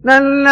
நல்ல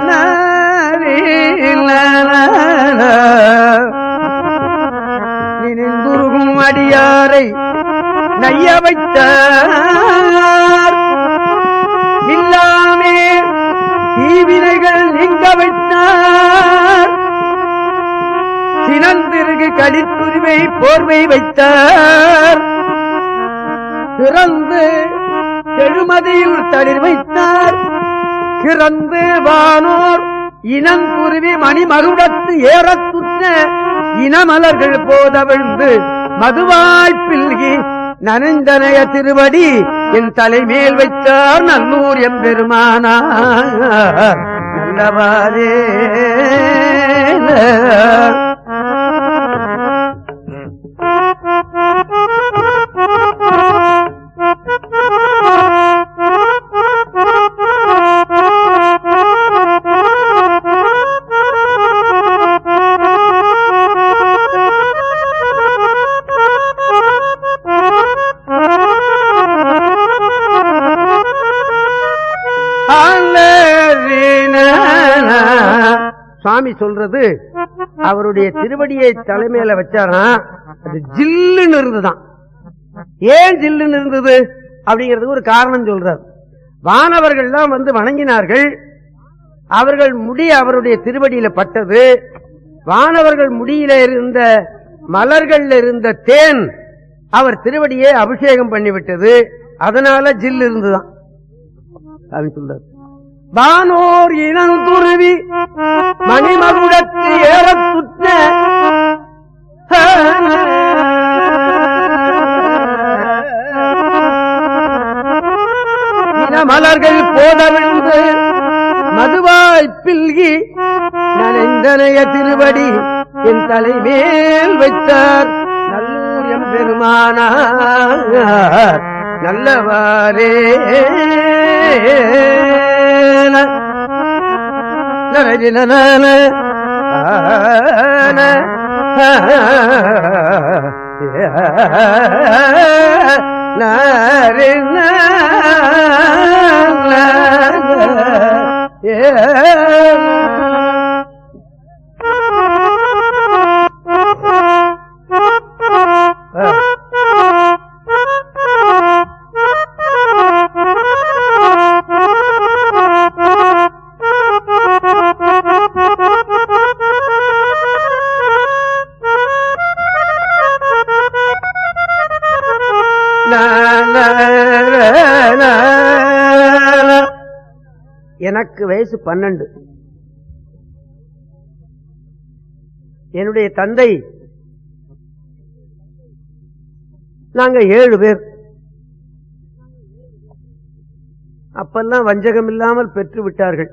நினைந்துருகும் அடியாரை நைய வைத்தார் இல்லாமே தீவினைகள் நீங்க வைத்தார் சினந்திருகு கடித்துரிமை போர்வை வைத்தார் பிறந்து செழுமதியில் தளிர் வைத்தார் சிறந்து வானோர் இனங்குருவி மணிமகுடத்து ஏறத்துற்ற இனமலர்கள் போதவிழ்ந்து மதுவாய்ப்பில்கி நனைந்தனைய திருவடி என் தலைமேல் வைத்தார் நல்லூர் எம்பெருமானார் நல்லவாரே சுவாமி சொல்றது அவருடைய திருவடியை தலைமையில வச்சாராம் அது ஜில்லுன்னு இருந்துதான் ஏன் ஜில்லுன்னு இருந்தது அப்படிங்கிறதுக்கு ஒரு காரணம் சொல்றார் வானவர்கள் எல்லாம் வந்து வணங்கினார்கள் அவர்கள் முடி அவருடைய திருவடியில பட்டது வானவர்கள் முடியில இருந்த மலர்கள்ல இருந்த தேன் அவர் திருவடியை அபிஷேகம் பண்ணிவிட்டது அதனால ஜில் இருந்துதான் அப்படின்னு சொல்றார் வானோர் இனந்துருவி மணிமகுடத்து ஏறத்துற்ற மலர்கள் போதவிழ்ந்து மதுவாய் பில்கி நனைந்தனைய திருவடி என் தலைமேல் வைத்தார் நல்லூர் எம் பெருமானார் நல்லவாரே நரஜினன எனக்கு வயசு பன்னெண்டு என்னுடைய தந்தை நாங்க ஏழு பேர் அப்பெல்லாம் வஞ்சகம் இல்லாமல் பெற்று விட்டார்கள்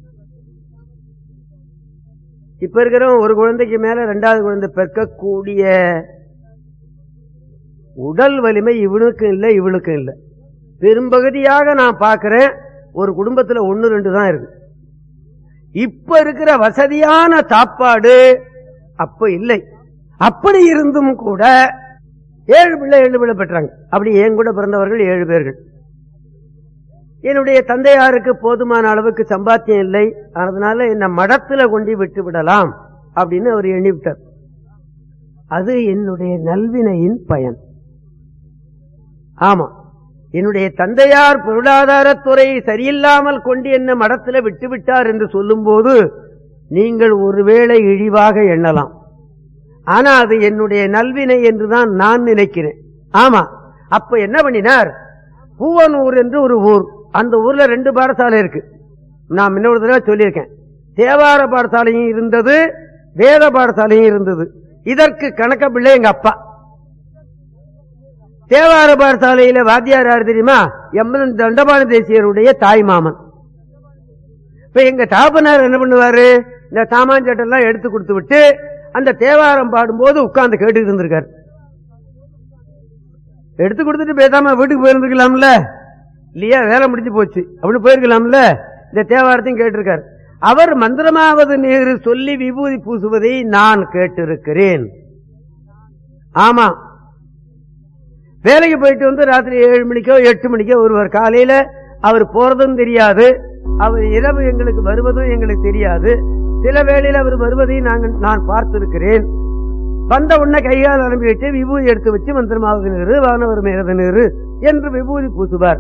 இப்ப இருக்கிறவன் ஒரு குழந்தைக்கு மேல ரெண்டாவது குழந்தை பெற்கக்கூடிய உடல் வலிமை இவனுக்கும் இல்லை இவனுக்கும் இல்லை பெரும்பகுதியாக நான் பார்க்கிறேன் ஒரு குடும்பத்துல ஒன்னு ரெண்டு தான் இருக்கு இப்ப இருக்கிற வசதியான சாப்பாடு அப்ப இல்லை அப்படி இருந்தும் கூட ஏழு பிள்ளை ஏழு பிள்ளை பெற்றாங்க அப்படி என் கூட பிறந்தவர்கள் ஏழு பேர்கள் என்னுடைய தந்தையாருக்கு போதுமான அளவுக்கு சம்பாத்தியம் இல்லை அதனால என்ன மடத்துல கொண்டு விட்டு விடலாம் அப்படின்னு அவர் எண்ணிவிட்டார் அது என்னுடைய நல்வினையின் பயன் ஆமா என்னுடைய தந்தையார் பொருளாதாரத்துறை சரியில்லாமல் கொண்டு என்ன மடத்துல விட்டு விட்டார் என்று சொல்லும்போது நீங்கள் ஒருவேளை இழிவாக எண்ணலாம் ஆனா அது என்னுடைய நல்வினை என்றுதான் நான் நினைக்கிறேன் ஆமா அப்ப என்ன பண்ணினார் பூவனூர் என்று ஒரு ஊர் அந்த ஊர்ல ரெண்டு பாடசாலை இருக்கு நான் இன்னொரு தடவை சொல்லியிருக்கேன் தேவார பாடசாலையும் இருந்தது வேத பாடசாலையும் இருந்தது இதற்கு கணக்க பிள்ளை எங்க அப்பா தேவார பாடசாலையில வாத்தியார் யார் தெரியுமா எம்மன் தண்டபாணி தேசியருடைய தாய் மாமன் இப்ப எங்க தாப்பனார் என்ன பண்ணுவாரு இந்த சாமான்சட்டெல்லாம் எடுத்து கொடுத்து விட்டு அந்த தேவாரம் பாடும்போது உட்கார்ந்து கேட்டுட்டு இருந்திருக்காரு எடுத்து கொடுத்துட்டு பேசாம வீட்டுக்கு போயிருந்துக்கலாம்ல இல்லையா வேலை முடிஞ்சு போச்சு அப்படின்னு போயிருக்கலாம்ல இந்த தேவாரத்தையும் கேட்டிருக்காரு அவர் மந்திரமாவது நீர் சொல்லி விபூதி பூசுவதை நான் கேட்டிருக்கிறேன் ஆமா வேலைக்கு போயிட்டு வந்து ராத்திரி ஏழு மணிக்கோ எட்டு மணிக்கோ ஒருவர் காலையில அவர் போறதும் தெரியாது அவர் இரவு எங்களுக்கு வருவதும் எங்களுக்கு தெரியாது சில வேளையில் அவர் வருவதையும் நாங்கள் நான் பார்த்திருக்கிறேன் வந்த உடனே கைகால் அனுப்பி வச்சு விபூதி எடுத்து வச்சு மந்திரமாவது நீரு வானவர் மேலது நீரு என்று விபூதி பூசுவார்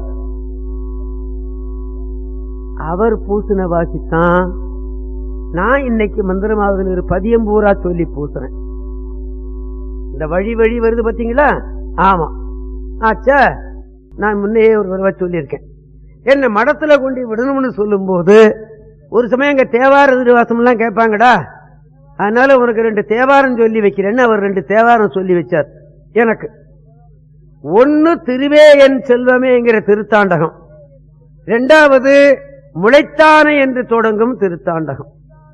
அவர் பூசின வாசித்தான் நான் இன்னைக்கு மந்திரமாவது நீரு பதியம் பூரா சொல்லி பூசுறேன் இந்த வழி வழி வருது பாத்தீங்களா ஆமா ஆச்சா நான் முன்னையே ஒரு தடவை சொல்லியிருக்கேன் என்ன மடத்துல கொண்டு விடணும்னு சொல்லும் போது ஒரு சமயம் எங்க தேவார திருவாசம் எல்லாம் கேட்பாங்கடா அதனால உனக்கு ரெண்டு தேவாரம் சொல்லி வைக்கிறேன்னு அவர் ரெண்டு தேவாரம் சொல்லி வச்சார் எனக்கு ஒன்னு திருவே என் செல்வமேங்கிற திருத்தாண்டகம் இரண்டாவது முளைத்தானே என்று தொடங்கும் திருத்தாண்டகம்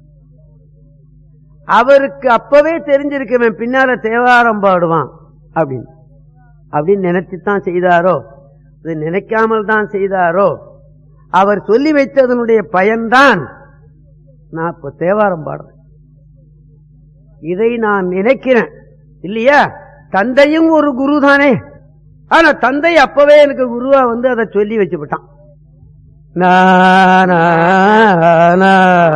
அவருக்கு அப்பவே தெரிஞ்சிருக்கவன் பின்னால தேவாரம் பாடுவான் அப்படின்னு அப்படின்னு நினைச்சுத்தான் செய்தாரோ இது நினைக்காமல் தான் செய்தாரோ அவர் சொல்லி வைத்ததனுடைய பயன்தான் நான் இப்ப தேவாரம் பாடுறேன் இதை நான் நினைக்கிறேன் இல்லையா தந்தையும் ஒரு குரு தானே ஆனா தந்தை அப்பவே எனக்கு குருவா வந்து அதை சொல்லி வச்சு விட்டான் நா, நா, நா.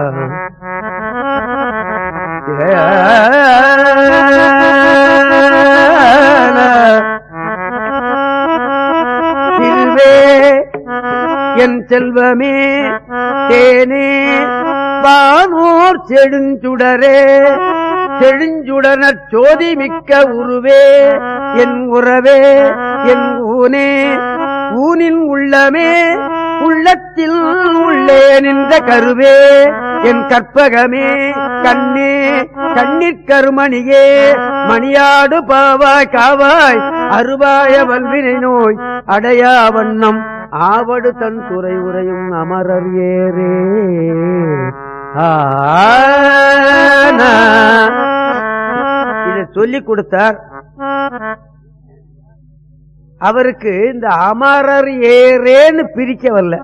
திருவே என் செல்வமே தேனே வானோர் செடுஞ்சுடரே செழுஞ்சுடனற் சோதி மிக்க உருவே என் உறவே என் ஊனே ஊனின் உள்ளமே உள்ளத்தில் உள்ளே நின்ற கருவே என் கற்பகமே கண்ணே கண்ணீர் கருமணியே மணியாடு பாவாய் காவாய் அருவாய வல்வினை நோய் அடையா வண்ணம் ஆவடு தன் துறை உரையும் அமரர் ஏரே ஆனா. இதை சொல்லிக் கொடுத்தார் அவருக்கு இந்த அமரர் ஏரேன்னு பிரிக்க வரல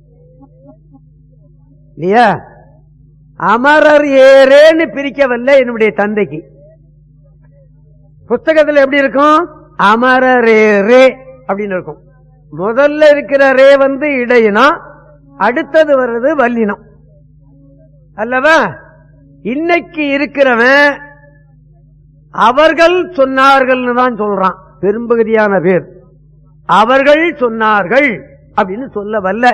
இல்லையா அமரர் ஏரேன்னு பிரிக்க வரல என்னுடைய தந்தைக்கு புஸ்தகத்துல எப்படி இருக்கும் அமரரே ரே அப்படின்னு இருக்கும் முதல்ல இருக்கிற ரே வந்து இடையினம் அடுத்தது வர்றது வல்லினம் அல்லவா இன்னைக்கு இருக்கிறவன் அவர்கள் சொன்னார்கள்னு தான் சொல்றான் பெரும்பகுதியான பேர் அவர்கள் சொன்னார்கள் அப்படின்னு சொல்ல வல்ல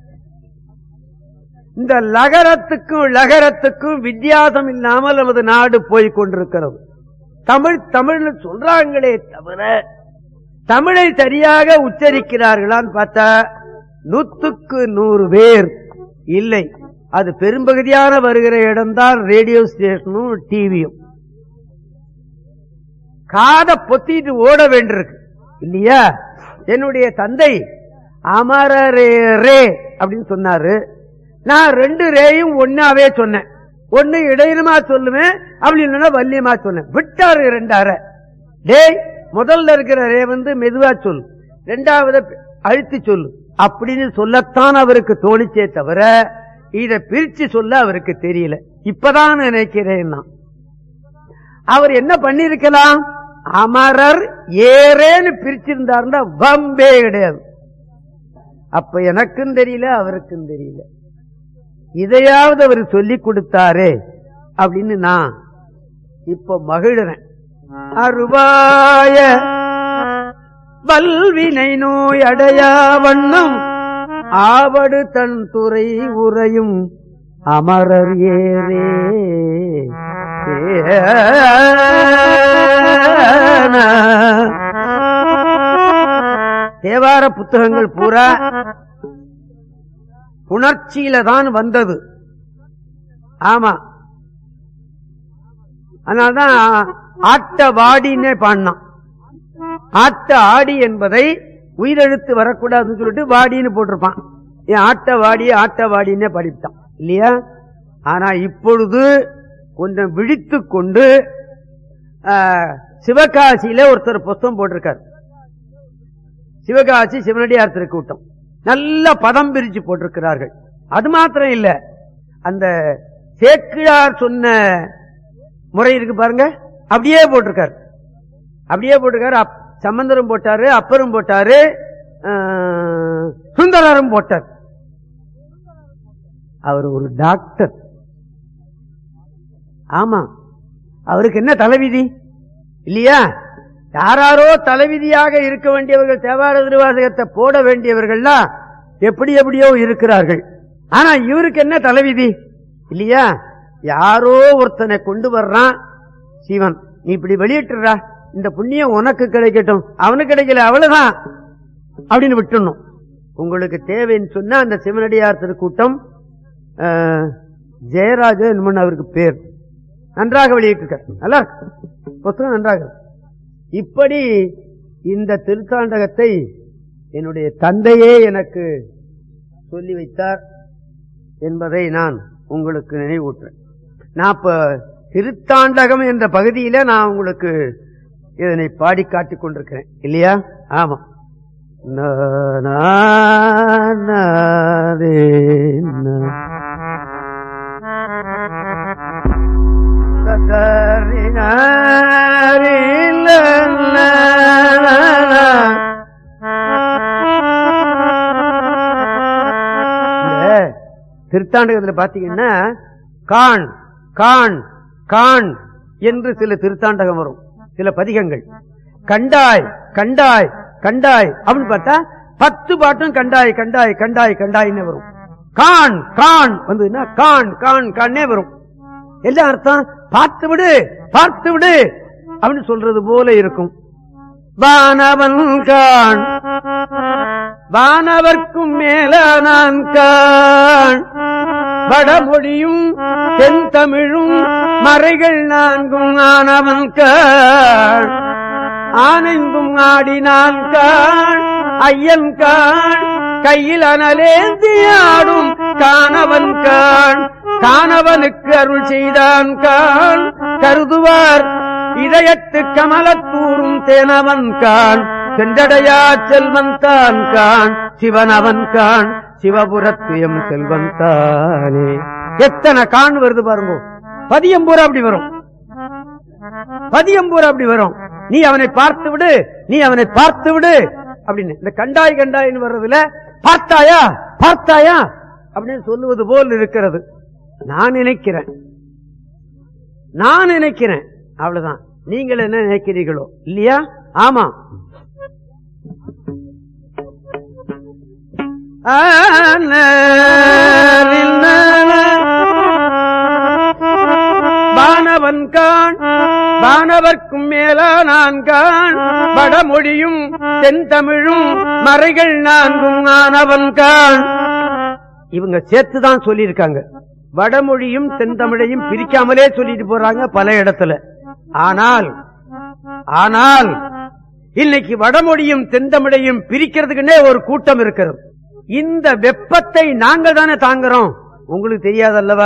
இந்த லகரத்துக்கும் லகரத்துக்கும் வித்தியாசம் இல்லாமல் நமது நாடு போய் கொண்டிருக்கிறது தமிழ் தமிழ்னு சொல்றாங்களே தவிர தமிழை சரியாக உச்சரிக்கிறார்களான்னு பார்த்தா நூத்துக்கு நூறு பேர் இல்லை அது பெரும்பகுதியான வருகிற இடம்தான் ரேடியோ ஸ்டேஷனும் டிவியும் காதை பொத்திட்டு ஓட வேண்டியிருக்கு இல்லையா என்னுடைய தந்தை அமரரே ரே அப்படின்னு சொன்னாரு நான் ரெண்டு ரேயும் ஒன்னாவே சொன்னேன் ஒன்னு இடையிலுமா சொல்லுவேன் அப்படி இல்லைன்னா வல்லியமா சொன்னேன் விட்டாரு ரெண்டு அரை டேய் முதல்ல இருக்கிற ரே வந்து மெதுவா சொல்லு ரெண்டாவது அழுத்தி சொல்லு அப்படின்னு சொல்லத்தான் அவருக்கு தோணிச்சே தவிர இத பிரிச்சு சொல்ல அவருக்கு தெரியல இப்பதான் நினைக்கிறேன் நான் அவர் என்ன பண்ணிருக்கலாம் அமரர் ஏறேன்னு பிரிச்சிருந்தாருந்தா வம்பே கிடையாது அப்ப எனக்கும் தெரியல அவருக்கும் தெரியல இதையாவது அவர் சொல்லி கொடுத்தாரே அப்படின்னு நான் இப்ப மகிழ்றேன் அருவாய வல்வினை நோய் அடையா வண்ணம் ஆவடு தன் துறை உறையும் அமரர் ஏரே தேவார புத்தகங்கள் பூரா உணர்ச்சியில தான் வந்தது ஆமா அதனால்தான் ஆட்ட வாடின்னே பாடினான் ஆட்ட ஆடி என்பதை உயிரெழுத்து வரக்கூடாதுன்னு சொல்லிட்டு வாடின்னு போட்டிருப்பான் ஏன் ஆட்ட வாடி ஆட்ட வாடின்னே படித்தான் இல்லையா ஆனா இப்பொழுது கொஞ்சம் விழித்து கொண்டு ஆ, சிவகாசியில ஒருத்தர் புஸ்தகம் போட்டிருக்கார் சிவகாசி சிவனடியார் திருக்கூட்டம் நல்ல பதம் பிரிச்சு போட்டிருக்கிறார்கள் அது மாத்திரம் இல்ல அந்த சேக்கிழார் சொன்ன முறை இருக்கு பாருங்க அப்படியே போட்டிருக்காரு அப்படியே போட்டிருக்காரு அப்- சம்பந்தரும் போட்டாரு அப்பரும் போட்டாரு ஆ, சுந்தரரும் போட்டார் அவர் ஒரு டாக்டர் ஆமா அவருக்கு என்ன தலைவிதி இல்லையா யாராரோ தலைவிதியாக இருக்க வேண்டியவர்கள் தேவார திருவாசகத்தை போட வேண்டியவர்கள்லாம் எப்படி எப்படியோ இருக்கிறார்கள் ஆனா இவருக்கு என்ன தலைவிதி இல்லையா யாரோ ஒருத்தனை கொண்டு வர்றான் சிவன் நீ இப்படி வெளியிட்டுறா இந்த புண்ணியம் உனக்கு கிடைக்கட்டும் அவனுக்கு கிடைக்கல அவ்வளவுதான் அப்படின்னு விட்டுணும் உங்களுக்கு தேவைன்னு சொன்னா அந்த சிவனடியார் திருக்கூட்டம் அஹ், ஜெயராஜ என்னமோ அவருக்கு பேர் நன்றாக வெளியிட்டிருக்கார் நல்லா இருக்கு. புத்தகம் நன்றாக இருக்கு. இப்படி இந்த திருத்தாண்டகத்தை என்னுடைய தந்தையே எனக்கு சொல்லி வைத்தார் என்பதை நான் உங்களுக்கு நினைவூட்டுறேன் நான் இப்ப திருத்தாண்டகம் என்ற பகுதியில நான் உங்களுக்கு இதனை பாடி காட்டிக் கொண்டிருக்கிறேன் இல்லையா ஆமா நா, நா, நா, ரே, நா. தத்தரி, நா, ரே, லா, லா, லா, லா. இந்த திருத்தாண்டகத்துல பாத்தீங்கன்னா கான் கான் கான் என்று சில திருத்தாண்டகம் வரும் சில பதிகங்கள் கண்டாய் கண்டாய் கண்டாய் அப்படின்னு பார்த்தா பத்து பாட்டும் கண்டாய் கண்டாய் கண்டாய் கண்டாய்னு வரும் கான் கான் வந்ததுன்னா கான் கான் கான்னே வரும் என்ன அர்த்தம் பார்த்து விடு பார்த்து விடு அப்படின்னு சொல்றது போல இருக்கும் வானவன் கான் வானவர்க்கும் மேல நான் கான் வடமொழியும் தென்தமிழும் மறைகள் நான்கும் ஆனவன் கான் ஆனந்தும் ஆடினான் கான் ஐயன் கான் கையில் அனலேந்தி ஆடும் காணவன் கான் காணவனுக்கு அருள் செய்தான் கான் கருதுவார் இதயத்து கமலத்தூரும் தேனவன் கான் சென்றடையா செல்வன் தான் கான் சிவன் அவன் கான் சிவபுரத்துயம் செல்வன் தானே எத்தனை கான் வருது பாருங்க பதியம்பூரா அப்படி வரும் பதியம்பூரா அப்படி வரும் நீ அவனை பார்த்து விடு நீ அவனை பார்த்து விடு அப்படின்னு இந்த கண்டாய் கண்டாயின்னு வர்றதுல பார்த்தாயா பார்த்தாயா அப்படின்னு சொல்லுவது போல் இருக்கிறது நான் நினைக்கிறேன் நான் நினைக்கிறேன் அவ்வளவுதான் நீங்கள் என்ன நினைக்கிறீர்களோ இல்லையா ஆமா வானவன் கான் வானவர்க்கும் மேலா நான் கான் வடமொழியும் தென்தமிழும் மறைகள் நான்கும் ஆனவன் கான் இவங்க சேர்த்துதான் சொல்லியிருக்காங்க வடமொழியும் தென்தமிழையும் பிரிக்காமலே சொல்லிட்டு போறாங்க பல இடத்துல ஆனால் ஆனால் இன்னைக்கு வடமொழியும் தென்தமிழையும் பிரிக்கிறதுக்குன்னே ஒரு கூட்டம் இருக்கிறது இந்த வெப்பத்தை நாங்கள் தானே தாங்குறோம் உங்களுக்கு தெரியாதல்லவா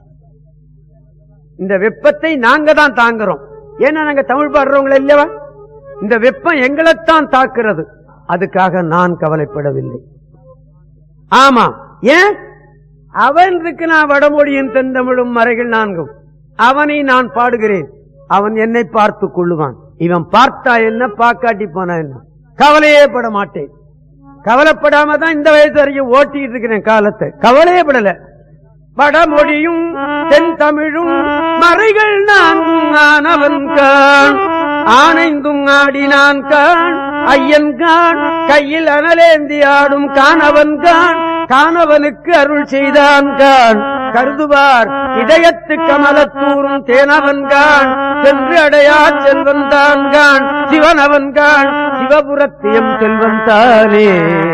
இந்த வெப்பத்தை நாங்க தான் தாங்குறோம் ஏன்னா நாங்க தமிழ் பாடுறவங்கள இல்லவா இந்த வெப்பம் எங்களைத்தான் தாக்குறது அதுக்காக நான் கவலைப்படவில்லை ஆமா ஏன் அவனுக்கு நான் வடமொழியும் தென்தமிழும் மறைகள் நான்கும் அவனை நான் பாடுகிறேன் அவன் என்னை பார்த்துக் கொள்ளுவான் இவன் பார்த்தா என்ன பாக்காட்டி போனா என்ன கவலையே பட மாட்டேன் கவலைப்படாம தான் இந்த வயசு வரைக்கும் ஓட்டிட்டு இருக்கிறேன் காலத்தை கவலையே படல வடமொழியும் தென் தமிழும் மறைகள் நான்கும் ஆனவன் கான் ஆனைந்தும் ஆடினான் கான் ஐயன் கான் கையில் அனலேந்தி ஆடும் காணவன் கான் காணவனுக்கு அருள் செய்தான் கான் கருதுவார் இதயத்து கமலத்தூரும் தேனவன் கான் சென்று அடையா செல்வன் தான் கான் சிவனவன் கான் சிவபுரத்தியம் செல்வன் தானே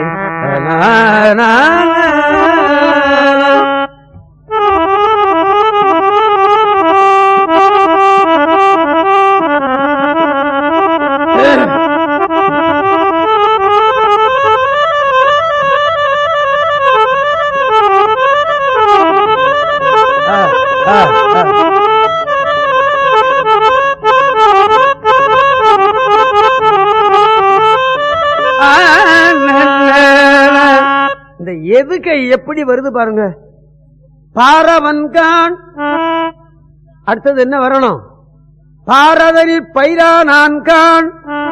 இந்த எதுகை எப்படி வருது பாருங்க பாரவன்கான் அடுத்தது என்ன வரணும் பாரதனில் பயிரா நான்கான்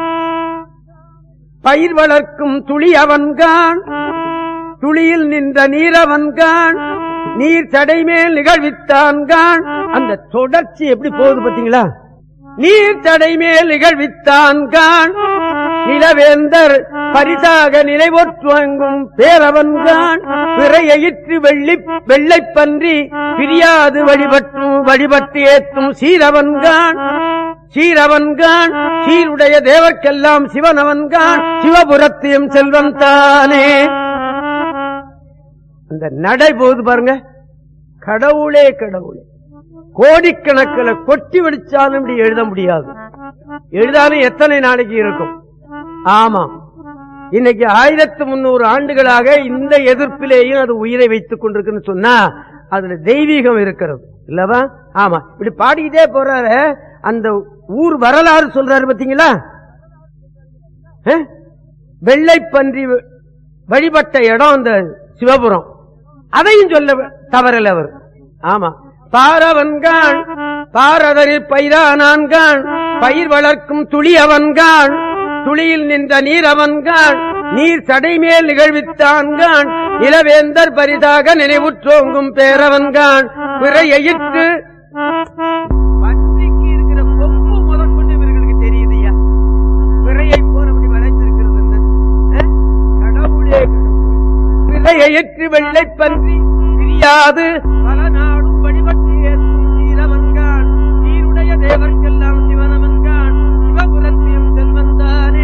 பயிர் வளர்க்கும் துளி அவன்கான் துளியில் நின்ற நீரவன்கான் நீர் தடைமேல் நிகழ்வித்தான்கான் அந்த தொடர்ச்சி எப்படி போகுது பாத்தீங்களா நீர் தடைமேல் நிகழ்வித்தான்கான் நிலவேந்தர் பரிசாக நிலைவொற்றுவங்கும் பேரவன்கான் பிறையிற்று வெள்ளி வெள்ளைப்பன்றி பிரியாது வழிபற்றும் வழிபட்டு ஏத்தும் சீரவன்கான் சீரவன்கான் சீருடைய தேவர்க்கெல்லாம் சிவனவன்கான் சிவபுரத்தையும் செல்வன் தானே அந்த நடை போகுது பாருங்க கடவுளே கடவுளே கோடிக்கணக்கில் கொட்டி வெடிச்சாலும் இப்படி எழுத முடியாது எழுதாலும் எத்தனை நாளைக்கு இருக்கும் ஆமா இன்னைக்கு ஆயிரத்து முன்னூறு ஆண்டுகளாக இந்த எதிர்ப்பிலேயும் அது உயிரை வைத்துக் கொண்டிருக்குன்னு சொன்னா அதுல தெய்வீகம் இருக்கிறது இல்லவா ஆமா இப்படி பாடிக்கிட்டே போறாரு அந்த ஊர் வரலாறு சொல்றாரு பாத்தீங்களா அஹ்? வெள்ளைப்பன்றி வ- வழிபட்ட இடம் அந்த சிவபுரம் அதையும் சொல்ல தவறல அவர் ஆமா பாரவன்கான் பாரதரில் பயிரானான்கான் பயிர் வளர்க்கும் துளி அவன்கான் துளியில் நின்ற நீர் அவன்கான் நீர் சடைமேல் நிகழ்வித்தான்கான் இளவேந்தர் பரிதாக நினைவுற்றோங்கும் பேரவன்கான் பிறையிட்டு பன்றிக்கு இருக்கிற கொம்பு முதற்கொண்டு இவர்களுக்கு தெரியுதுயா பிறையை போறபடி வளைந்திருக்கிறது கடவுளே பிறையற்று வெள்ளை பன்றி பிரியாது பல நாடும் வழிபட்டு ஏற்றும் சீரவன்கான் நீருடைய தேவர்க்கெல்லாம் சிவனவன்கான் சிவபுரத்தையும் செல்வந்தானே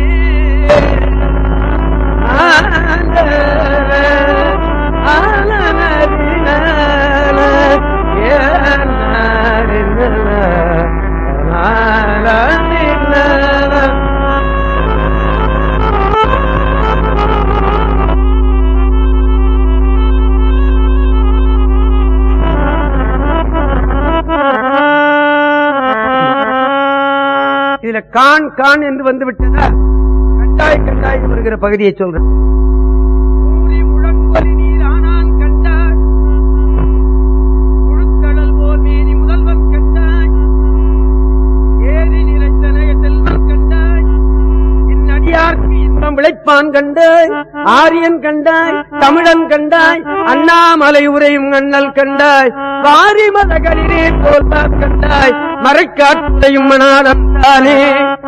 இதுல கான் கான் என்று வந்து விட்டதா கண்டாய் கண்டாய் வருகிற பகுதியை சொல்றேன் ஊறி முழங்கொலி நீர் ஆனான் கண்டாய் முழுத்தழல் போர் மேனி முதல்வன் கண்டாய் ஏறி நிறைந்தனைய செல்வன் கண்டாய் இந்நடியார்க்கு இன்பம் விளைப்பான் கண்டாய் ஆரியன் கண்டாய் தமிழன் கண்டாய் அண்ணாமலை உரையும் அண்ணல் கண்டாய் வாரிமதகளிரே போல்தான் கண்டாய் மறைக்காட்டையும் மணாலம் தானே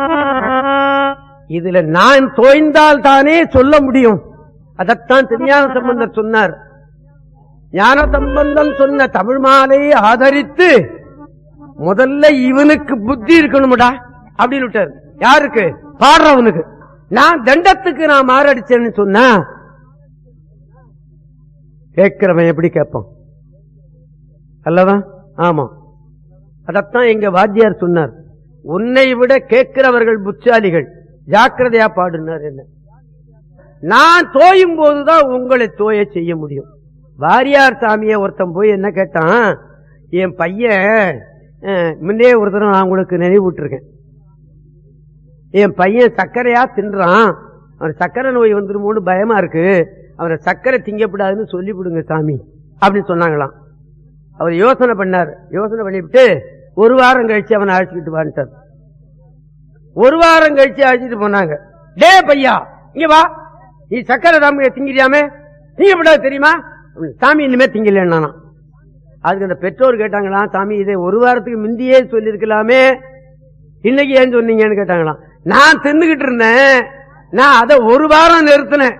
இதுல நான் தோய்ந்தால் தானே சொல்ல முடியும் அதத்தான் திருஞான சம்பந்தர் சொன்னார் ஞான சம்பந்தன் சொன்ன தமிழ் மாலையை ஆதரித்து முதல்ல இவனுக்கு புத்தி இருக்கணும்டா அப்படின்னு விட்டார் யாருக்கு பாடுறவனுக்கு நான் தண்டத்துக்கு நான் மாரடிச்சேன்னு சொன்னா கேட்கிறவன் எப்படி கேட்பான் அல்லவா ஆமா அதத்தான் எங்க வாத்தியார் சொன்னார் உன்னை விட கேட்கிறவர்கள் புத்தாலிகள் ஜாக்கிரதையா பாடுனார் என்ன நான் தோயும் போதுதான் உங்களை தோய செய்ய முடியும் வாரியார் சாமியை ஒருத்தன் போய் என்ன கேட்டான் என் பையன் அஹ், முன்னே ஒரு தடவை நான் உங்களுக்கு நினைவூட்டிருக்கேன் என் பையன் சர்க்கரையா தின்றான் அவன் சர்க்கரை நோய் வந்துருமோன்னு பயமா இருக்கு அவனை சர்க்கரை திங்கப்படாதுன்னு சொல்லிவிடுங்க சாமி அப்படின்னு சொன்னாங்களாம் அவர் யோசனை பண்ணார் யோசனை பண்ணிவிட்டு ஒரு வாரம் கழிச்சு அவனை அழைச்சிக்கிட்டு வந்துட்டார் ஒரு வாரம் கழிச்சு அழைச்சிட்டு போனாங்க டே பையா இங்க வா நீ சக்கரை தாமிய திங்கிறியாமே திங்கப்படாது தெரியுமா அப்படின்னு, சாமி இனிமே திங்கலன்னா அதுக்கு அந்த பெற்றோர் கேட்டாங்களாம் சாமி இதை ஒரு வாரத்துக்கு முந்தியே சொல்லிருக்கலாமே இன்னைக்கு ஏன் சொன்னீங்கன்னு கேட்டாங்களாம் நான் தின்னுகிட்டு இருந்தேன் நான் அதை ஒரு வாரம் நிறுத்தினேன்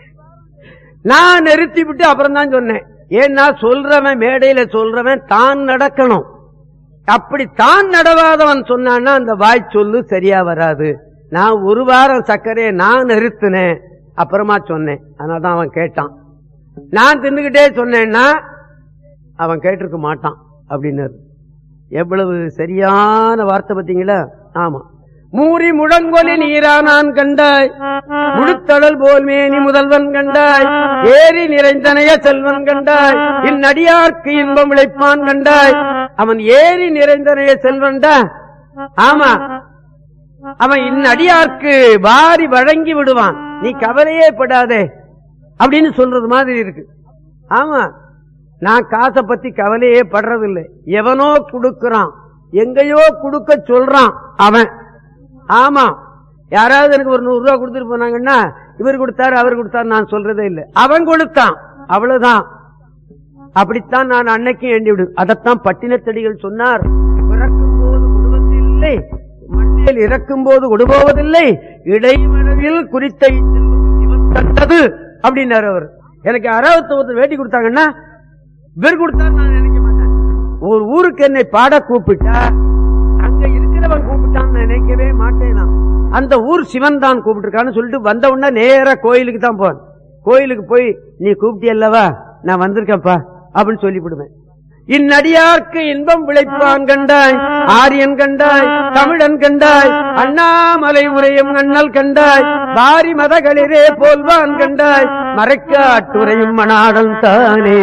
நான் நிறுத்தி விட்டு அப்புறம் தான் சொன்னேன் ஏன்னா சொல்றவன் மேடையில சொல்றவன் தான் நடக்கணும் அப்படி தான் நடவாதவன் சொன்னான்னா அந்த வாய் சொல்லு சரியா வராது நான் ஒரு வாரம் சர்க்கரையை நான் நிறுத்தினேன் அப்புறமா சொன்னேன் அதனாலதான் அவன் கேட்டான் நான் தின்னுகிட்டே சொன்னேன்னா அவன் கேட்டிருக்க மாட்டான் அப்படின்னாரு எவ்வளவு சரியான வார்த்தை பாத்தீங்களா ஆமா மூறி முழங்கொலி நீரானான் கண்டாய் முழுத்தடல் போல் மேனி முதல்வன் கண்டாய் ஏரி நிறைந்தனைய செல்வன் கண்டாய் இந்நடியார்க்கு இன்பம் விளைப்பான் கண்டாய் அவன் ஏரி நிறைந்தனைய செல்வன்டா ஆமா அவன் இந்நடியார்க்கு வாரி வழங்கி விடுவான் நீ கவலையே படாதே அப்படின்னு சொல்றது மாதிரி இருக்கு ஆமா நான் காசை பத்தி கவலையே படுறதில்லை எவனோ கொடுக்கறான் எங்கேயோ கொடுக்க சொல்றான் அவன் ஆமா யாராவது எனக்கு ஒரு நூறு ரூபாய் கொடுத்துட்டு போனாங்கன்னா இவர் கொடுத்தாரு அவர் கொடுத்தாரு நான் சொல்றதே இல்லை அவன் கொடுத்தான் அவ்வளவுதான் அப்படித்தான் நான் அன்னைக்கும் எண்ணி விடு அதைத்தான் பட்டினத்தடிகள் சொன்னார் பிறக்கும் போது குடும்பத்தில்லை மண்ணில் இறக்கும் போது கொடுபோவதில்லை இடைமனவில் குறித்த இவன் கண்டது அப்படின்னாரு அவர் எனக்கு அறுபத்தி ஒருத்தர் வேட்டி கொடுத்தாங்கன்னா இவர் கொடுத்தாரு நான் நினைக்க மாட்டேன் ஒரு ஊருக்கு என்னை பாட கூப்பிட்டா அங்க இருக்கிறவன் கூப்பிட்டான்னு நினைக்கவே மாட்டேன் நான் அந்த ஊர் சிவன் தான் கூப்பிட்டுருக்கான்னு சொல்லிட்டு வந்த உடனே நேரா கோயிலுக்கு தான் போவேன் கோயிலுக்கு போய் நீ கூப்பிட்டியல்லவா நான் வந்திருக்கேன்ப்பா அப்படின்னு சொல்லிவிடுவேன் இந்நடியார்க்கு இன்பம் விளைப்பான் கண்டாய் ஆரியன் கண்டாய் தமிழன் கண்டாய் அண்ணாமலை உரையும் அண்ணல் கண்டாய் பாரி மதகளிரே போல்வான் கண்டாய் மறைக்காட்டுரையும் மணாடல் தானே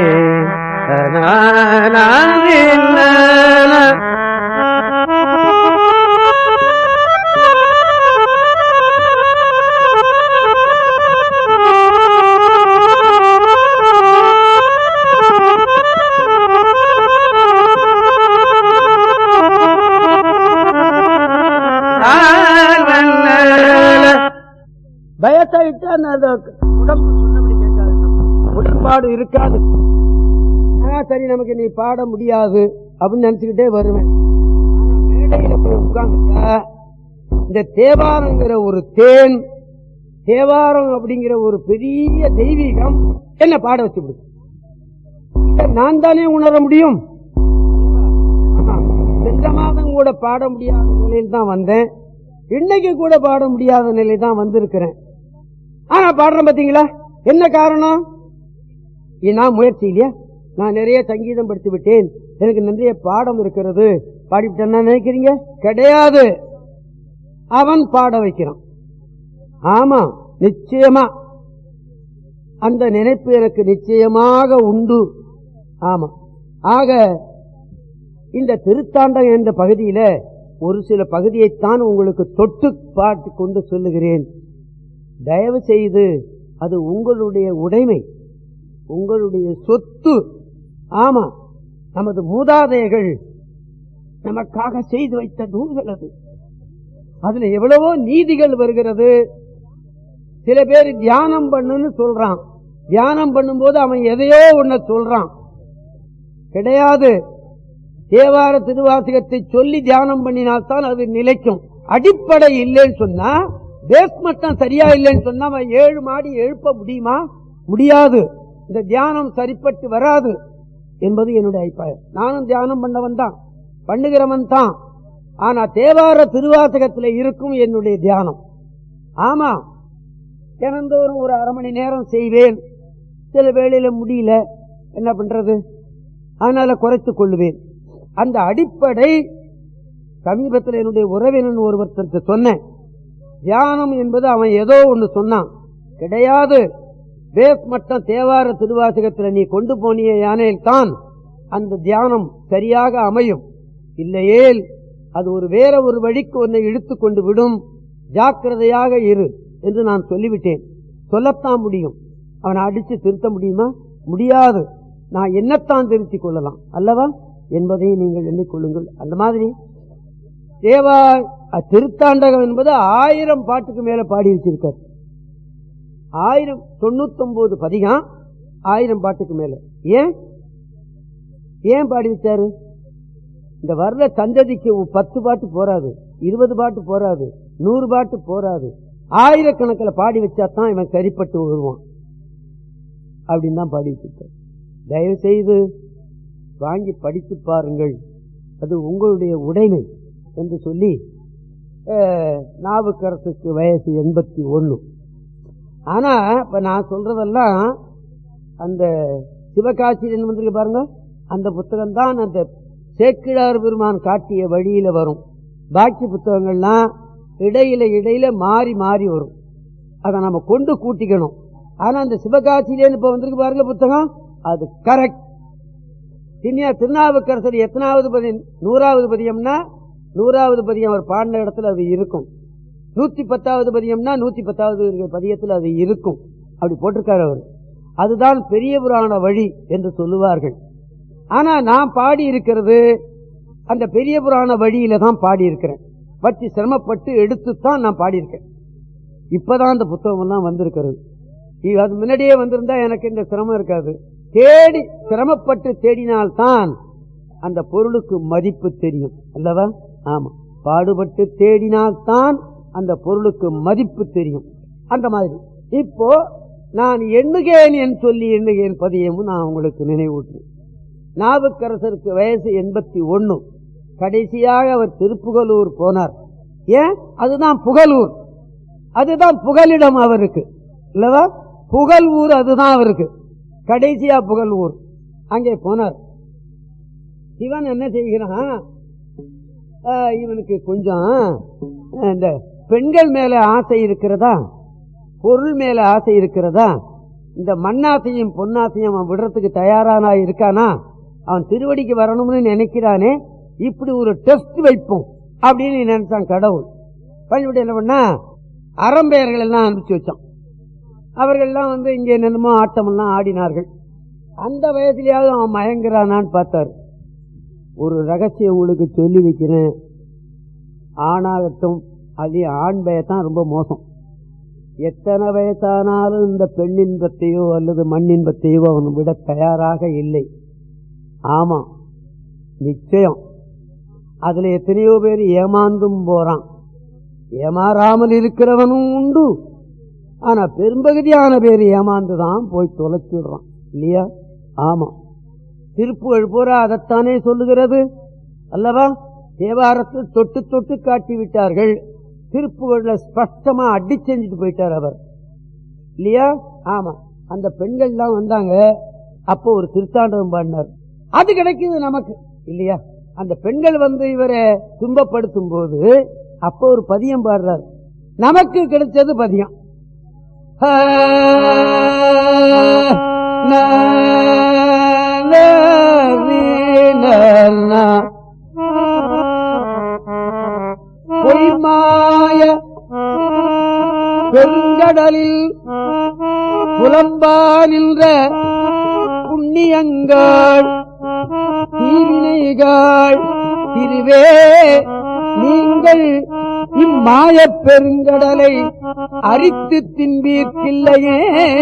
வயசாயிட்டா நான் அந்த உடம்பு சொன்னபடி கேட்காது உடன்பாடு இருக்காது ஆ, சரி நமக்கு நீ பாட முடியாது அப்படின்னு நினைச்சுக்கிட்டே வருவேன் ஆனா மேடையில போய் உட்கார்ந்துட்டா இந்த தேவாரங்கிற ஒரு தேன் தேவாரம் அப்படிங்கிற ஒரு பெரிய தெய்வீகம் என்ன பாட வச்சு விடுது இதை நான் தானே உணர முடியும் ஆமா. சென்ற மாதம் கூட பாட முடியாத நிலையில் தான் வந்தேன் இன்னைக்கு கூட பாட முடியாத நிலை தான் வந்திருக்கிறேன் ஆனா பாடுறேன் பாத்தீங்களா என்ன காரணம் இது நான் முயற்சி இல்லையா நான் நிறைய சங்கீதம் படித்து விட்டேன் எனக்கு நிறைய பாடம் இருக்கிறது பாடிவிட்டேன்னா நினைக்கிறீங்க கிடையாது அவன் பாட வைக்கிறான் ஆமா நிச்சயமா அந்த நினைப்பு எனக்கு நிச்சயமாக உண்டு ஆமா ஆக இந்த திருத்தாண்டம் என்ற பகுதியில ஒரு சில பகுதியைத்தான் உங்களுக்கு தொட்டு பாட்டு கொண்டு சொல்லுகிறேன் தயவு செய்து அது உங்களுடைய உடைமை உங்களுடைய சொத்து ஆமா நமது மூதாதையர்கள் நமக்காக செய்து வைத்த நூல்கள் அது அதுல எவ்வளவோ நீதிகள் வருகிறது சில பேர் தியானம் பண்ணுன்னு சொல்றான் தியானம் பண்ணும்போது அவன் எதையோ ஒன்ன சொல்றான் கிடையாது தேவார திருவாசகத்தை சொல்லி தியானம் பண்ணினால்தான் அது நிலைக்கும் அடிப்படை இல்லைன்னு சொன்னா பேஸ் மட்டும் சரியா இல்லைன்னு சொன்னா அவன் ஏழு மாடி எழுப்ப முடியுமா முடியாது இந்த தியானம் சரிப்பட்டு வராது என்பது என்னுடைய அபிப்பிராயம் நானும் தியானம் பண்ணவன் தான் பண்ணுகிறவன் தான் ஆனா தேவார திருவாசகத்தில் இருக்கும் என்னுடைய தியானம் ஆமா தினந்தோறும் ஒரு அரை மணி நேரம் செய்வேன் சில வேளையில முடியல என்ன பண்றது அதனால குறைத்துக் கொள்ளுவேன் அந்த அடிப்படை சமீபத்தில் என்னுடைய உறவினன் ஒருவர்கிட்ட சொன்னேன் தியானம் என்பது அவன் ஏதோ ஒன்று சொன்னான் கிடையாது பேஸ் மட்டம் தேவார திருவாசகத்தில் நீ கொண்டு போனிய யானையில் தான் அந்த தியானம் சரியாக அமையும் இல்லையேல் அது ஒரு வேற ஒரு வழிக்கு உன்னை இழுத்துக் கொண்டு விடும் ஜாக்கிரதையாக இரு என்று நான் சொல்லிவிட்டேன் சொல்லத்தான் முடியும் அவனை அடிச்சு திருத்த முடியுமா முடியாது நான் என்னத்தான் திருத்திக் கொள்ளலாம் அல்லவா என்பதை நீங்கள் எண்ணிக்கொள்ளுங்கள் அந்த மாதிரி தேவா அஹ், திருத்தாண்டகம் என்பது ஆயிரம் பாட்டுக்கு மேல பாடி வச்சிருக்கார் ஆயிரம் தொண்ணூத்தொன்பது பதிகம் ஆயிரம் பாட்டுக்கு மேல ஏன் ஏன் பாடி வச்சாரு இந்த வர்ற சந்ததிக்கு ஒரு பத்து பாட்டு போராது இருபது பாட்டு போராது நூறு பாட்டு போராது ஆயிரக்கணக்கில் பாடி வச்சா தான் இவன் சரிப்பட்டு வருவான் அப்படின்னு தான் பாடி வச்சிருக்கார் தயவு செய்து வாங்கி படித்து பாருங்கள் அது உங்களுடைய உடைமை என்று சொல்லி அஹ், நாவுக்கரசுக்கு வயசு எண்பத்தி ஒன்னு ஆனா இப்ப நான் சொல்றதெல்லாம் அந்த சிவகாசியில் வந்திருக்கு பாருங்க அந்த புத்தகம் தான் அந்த சேக்கிழார் பெருமான் காட்டிய வழியில வரும் பாக்கி புத்தகங்கள்லாம் இடையில இடையில மாறி மாறி வரும் அதை நம்ம கொண்டு கூட்டிக்கணும் ஆனா அந்த சிவகாசியிலேன்னு இப்ப வந்திருக்கு பாருங்க புத்தகம் அது கரெக்ட் திண்ணியா திருநாவுக்கரசர் எத்தனாவது பதியம் நூறாவது பதியம்னா நூறாவது பதியம் அவர் பாடின இடத்துல அது இருக்கும் நூத்தி பத்தாவது பதியம்னா நூத்தி பத்தாவது இருக்கிற பதியத்தில் அது இருக்கும் அப்படி போட்டிருக்காரு அவர் அதுதான் பெரிய புராண வழி என்று சொல்லுவார்கள் ஆனா நான் பாடி இருக்கிறது அந்த பெரிய புராண வழியில தான் பாடி இருக்கிறேன் வச்சு சிரமப்பட்டு எடுத்துத்தான் நான் பாடியிருக்கேன் இப்பதான் அந்த புத்தகம் எல்லாம் வந்திருக்கிறது இது அது முன்னாடியே வந்திருந்தா எனக்கு இந்த சிரமம் இருக்காது தேடி சிரமப்பட்டு தேடினால்தான் அந்த பொருளுக்கு மதிப்பு தெரியும் அல்லவா ஆமா பாடுபட்டு தேடினால்தான் அந்த பொருளுக்கு மதிப்பு தெரியும் அந்த மாதிரி இப்போ நான் எண்ணுகேன் என்று சொல்லி எண்ணுகேன் பதியமும் நான் உங்களுக்கு நினைவூட்டுறேன் நாவுக்கரசருக்கு வயசு எண்பத்தி ஒன்னு கடைசியாக அவர் திருப்புகலூர் போனார் ஏன் அதுதான் புகழூர் அதுதான் புகலிடம் அவருக்கு இல்லவா புகழ் ஊர் அதுதான் அவருக்கு கடைசியா புகழ் ஊர் அங்கே போனார் சிவன் என்ன செய்கிறான் ஆஹ், இவனுக்கு கொஞ்சம் ஆஹ், இந்த பெண்கள் மேல ஆசை இருக்கிறதா பொருள் மேல ஆசை இருக்கிறதா இந்த மண்ணாசையும் பொன்னாசையும் அவன் விடுறதுக்கு தயாரானா இருக்கானா அவன் திருவடிக்கு வரணும்னு நினைக்கிறானே இப்படி ஒரு டெஸ்ட் வைப்போம் அப்படின்னு நினைச்சான் கடவுள் பண்ணிவிட்டு என்ன பண்ணா அறம்பெயர்கள் எல்லாம் அனுப்பிச்சு வச்சான் அவர்கள்லாம் வந்து இங்க என்னென்னமோ ஆட்டமெல்லாம் ஆடினார்கள் அந்த வயசுலயாவது அவன் மயங்குறானான்னு பார்த்தாரு ஒரு ரகசியம் உங்களுக்கு சொல்லி வைக்கிறேன் ஆணாகட்டும் அது ஆண் பயத்தான் ரொம்ப மோசம் எத்தனை வயசானாலும் இந்த பெண்ணின்பத்தையோ அல்லது மண்ணின்பத்தையோ அவன் விட தயாராக இல்லை ஆமா நிச்சயம் அதுல எத்தனையோ பேர் ஏமாந்தும் போறான் ஏமாறாமல் இருக்கிறவனும் உண்டு ஆனா பெரும்பகுதியான பேர் ஏமாந்துதான் போய் தொலைச்சிடுறான் இல்லையா ஆமா திருப்புகழ் பூரா அதைத்தானே சொல்லுகிறது அல்லவா தேவாரத்தில் தொட்டு தொட்டு காட்டி விட்டார்கள் திருப்புகழ்ல ஸ்பஷ்டமா அடி செஞ்சுட்டு போயிட்டார் அவர் இல்லையா ஆமா அந்த பெண்கள் எல்லாம் வந்தாங்க அப்போ ஒரு திருத்தாண்டவம் பாடினார் அது கிடைக்குது நமக்கு இல்லையா அந்த பெண்கள் வந்து இவரை துன்பப்படுத்தும் போது அப்போ ஒரு பதியம் பாடுறார் நமக்கு கிடைச்சது பதியம் ஆ, நா, நா, நீ, நா, நா. பொய்மாய பெருங்கடலில் புலம்பா நின்ற புண்ணியங்கள் தீவினைகள் திருவே நீங்கள் இம்மாயப் பெருங்கடலை அரித்து தின்பீர்க்கில்லையே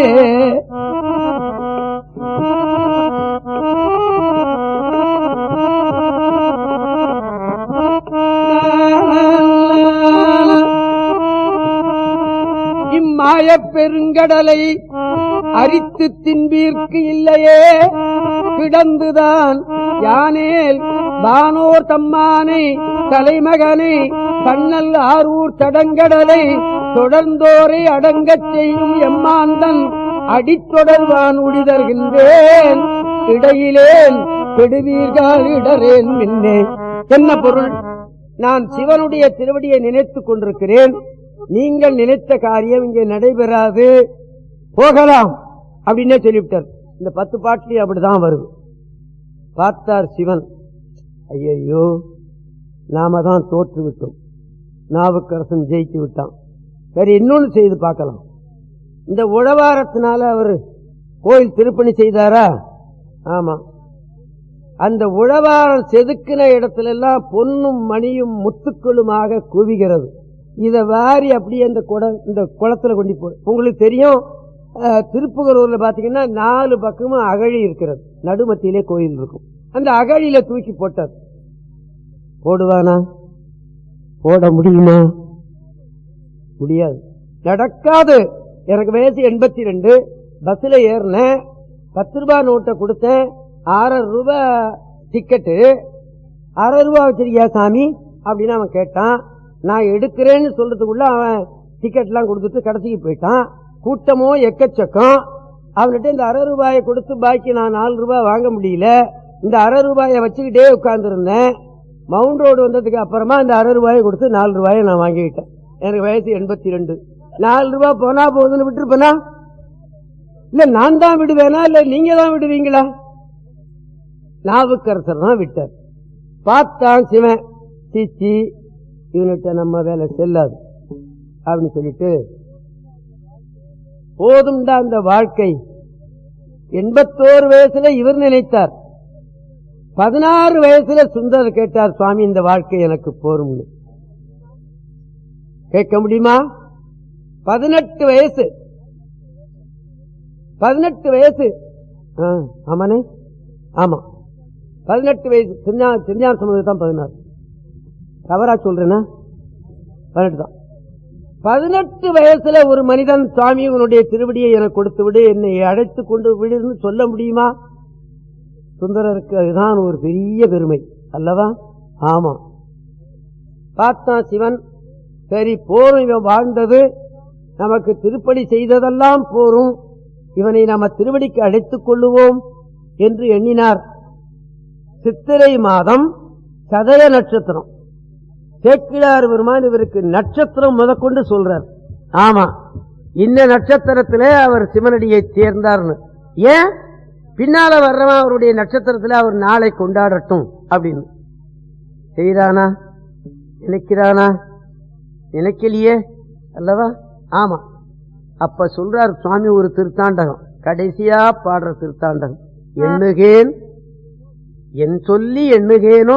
இம்மாயப் பெருங்கடலை அரித்து தின்பீர்க்கு இல்லையே கிடந்துதான் யானேல் வானோர் தம்மானை தலைமகனை கண்ணல் ஆரூர் தடங்கடலை தொடர்ந்தோரை அடங்கச் செய்யும் எம்மாந்தன் அடித்தொடர்வான் உடிதர்கின்றேன் இடையிலேன் கெடுவீர்கள் இடரேன் மின்னே என்ன பொருள் நான் சிவனுடைய திருவடியை நினைத்துக் கொண்டிருக்கிறேன் நீங்கள் நினைத்த காரியம் இங்கே நடைபெறாது போகலாம் அப்படின்னே சொல்லிவிட்டார் இந்த பத்து பாட்டிலையும் அப்படிதான் வருது பார்த்தார் சிவன் ஐயையோ நாம தான் தோற்று விட்டோம் நாவுக்கரசன் ஜெயித்து விட்டான் சரி இன்னொன்னு செய்து பார்க்கலாம் இந்த உழவாரத்தினால அவர் கோயில் திருப்பணி செய்தாரா ஆமா அந்த உழவாரம் செதுக்கின இடத்துல எல்லாம் பொன்னும் மணியும் முத்துக்களுமாக குவிகிறது இத வாரி அப்படியே இந்த குட இந்த குளத்துல கொண்டு போ உங்களுக்கு தெரியும் அஹ், திருப்புகலூர்ல பாத்தீங்கன்னா நாலு பக்கமும் அகழி இருக்கிறது நடுமத்தியிலே கோயில் இருக்கும் அந்த அகழியில தூக்கி போட்டார் போடுவானா போட முடியுமா முடியாது நடக்காது எனக்கு வயசு எண்பத்தி ரெண்டு பஸ்ல ஏறினேன் பத்து ரூபாய் நோட்டை கொடுத்தேன் ஆறரை ரூபாய் டிக்கெட்டு அரை ரூபாய் வச்சிருக்கியா சாமி அப்படின்னு அவன் கேட்டான் நான் எடுக்கிறேன்னு சொல்றதுக்குள்ள அவன் டிக்கெட் எல்லாம் கொடுத்துட்டு கடைசிக்கு போயிட்டான் கூட்டமோ எக்கச்சக்கம் அவன்கிட்ட இந்த அரை ரூபாயை கொடுத்து பாக்கி நான் நாலு ரூபாய் வாங்க முடியல இந்த அரை ரூபாயை வச்சுக்கிட்டே உட்கார்ந்துருந்தேன் மவுண்ட் ரோடு வந்ததுக்கு அப்புறமா இந்த அரை ரூபாயை கொடுத்து நாலு ரூபாயை நான் வாங்கிக்கிட்டேன் எனக்கு வயசு எண்பத்தி ரெண்டு நாலு ரூபாய் போனா போகுதுன்னு விட்டுருப்பேனா இல்ல நான் தான் விடுவேனா இல்ல நீங்க தான் விடுவீங்களா நாவுக்கரசர் தான் விட்டார் பார்த்தான் சிவன் சீச்சி இவன்கிட்ட நம்ம வேலை செல்லாது அப்படின்னு சொல்லிட்டு போதும்டா அந்த வாழ்க்கை எண்பத்தோரு வயசுல இவர் நினைத்தார் பதினாறு வயசுல சுந்தர் கேட்டார் சுவாமி இந்த வாழ்க்கை எனக்கு போரும்னு கேட்க முடியுமா பதினெட்டு வயசு பதினெட்டு வயசு ஆ, ஆமானே ஆமா பதினெட்டு வயசு திருஞா- திருஞான சம்பந்தம் தான் பதினாறு தவறா சொல்றேனா பதினெட்டு தான் பதினெட்டு வயசுல ஒரு மனிதன் சுவாமி உன்னுடைய திருவடியை எனக்கு கொடுத்து விடு என்னை அழைத்து கொண்டு விடுன்னு சொல்ல முடியுமா சுந்தரருக்கு அதுதான் ஒரு பெரிய பெருமை அல்லவா ஆமா பார்த்தான் சிவன் சரி போரும் இவன் வாழ்ந்தது நமக்கு திருப்படி செய்ததெல்லாம் போரும் இவனை நாம திருவடிக்கு அழைத்துக் கொள்ளுவோம் என்று எண்ணினார் சித்திரை மாதம் சதய நட்சத்திரம் சேக்கிழார் பெருமான் இவருக்கு நட்சத்திரம் முதற்கொண்டு சொல்றார் ஆமா இந்த நட்சத்திரத்திலே அவர் சிவனடியை சேர்ந்தார்னு ஏன் பின்னால வர்றவன் அவருடைய நட்சத்திரத்துல அவர் நாளை கொண்டாடட்டும் அப்படின்னு செய்யறானா நினைக்கிறானா நினைக்கலையே அல்லவா ஆமா அப்ப சொல்றார் சுவாமி ஒரு திருத்தாண்டகம் கடைசியா பாடுற திருத்தாண்டகம் எண்ணுகேன் என் சொல்லி எண்ணுகேனோ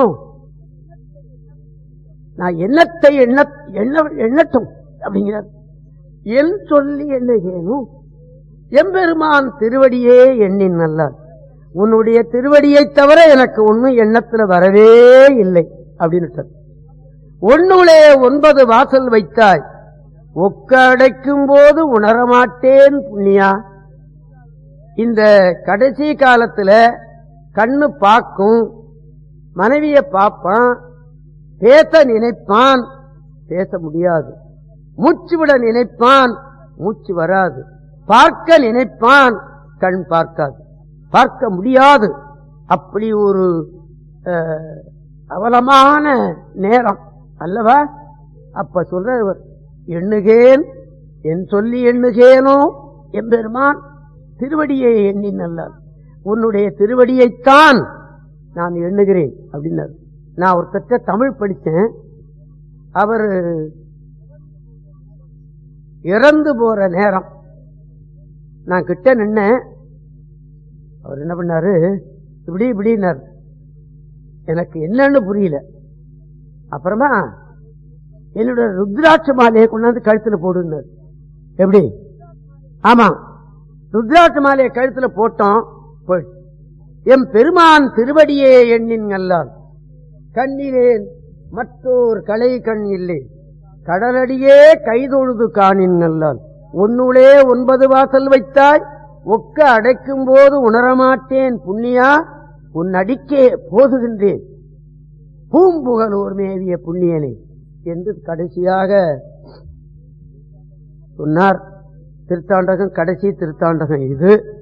நான் எண்ணத்தை எண்ண எண்ண எண்ணட்டும் அப்படிங்கிறார் என் சொல்லி எண்ணுகேனும் எம்பெருமான் திருவடியே எண்ணின் நல்லார் உன்னுடைய திருவடியை தவிர எனக்கு ஒண்ணும் எண்ணத்துல வரவே இல்லை அப்படின்னு ஒன்னுளே ஒன்பது வாசல் வைத்தாய் ஒக்க அடைக்கும் போது உணரமாட்டேன் புண்ணியா இந்த கடைசி காலத்துல கண்ணு பார்க்கும் மனைவிய பார்ப்பான் பேச நினைப்பான் பேச முடியாது மூச்சு விட நினைப்பான் மூச்சு வராது பார்க்க நினைப்பான் கண் பார்க்காது பார்க்க முடியாது அப்படி ஒரு அஹ், அவலமான நேரம் அல்லவா அப்ப சொல்ற இவர், எண்ணுகேன் என் சொல்லி எண்ணுகேனோ எம்பெருமான் திருவடியை எண்ணி நல்லார் உன்னுடைய திருவடியைத்தான் நான் எண்ணுகிறேன் அப்படின்னார் நான் ஒருத்தட்ட தமிழ் படிச்சேன் அவர் இறந்து போற நேரம் நான் கிட்ட நின்னேன் அவர் என்ன பண்ணாரு இப்படி இப்படின்னார் எனக்கு என்னன்னு புரியல அப்புறமா என்னோட ருத்ராட்ச மாலையை கொண்டாந்து கழுத்துல போடுனார் எப்படி ஆமா ருத்ராட்ச மாலையை கழுத்துல போட்டோம் போய் எம் பெருமான் திருவடியே எண்ணின் அல்லால் கண்ணிலேன் மற்றோர் கலை கண் இல்லை கடலடியே கைதொழுது காணின் நல்லால் உன்னுளே ஒன்பது வாசல் வைத்தாய் ஒக்க அடைக்கும் போது உணரமாட்டேன் புண்ணியா உன் அடிக்கே போதுகின்றேன் பூம்புகலூர் மேவிய புண்ணியனே என்று கடைசியாக சொன்னார் திருத்தாண்டகம் கடைசி திருத்தாண்டகம் இது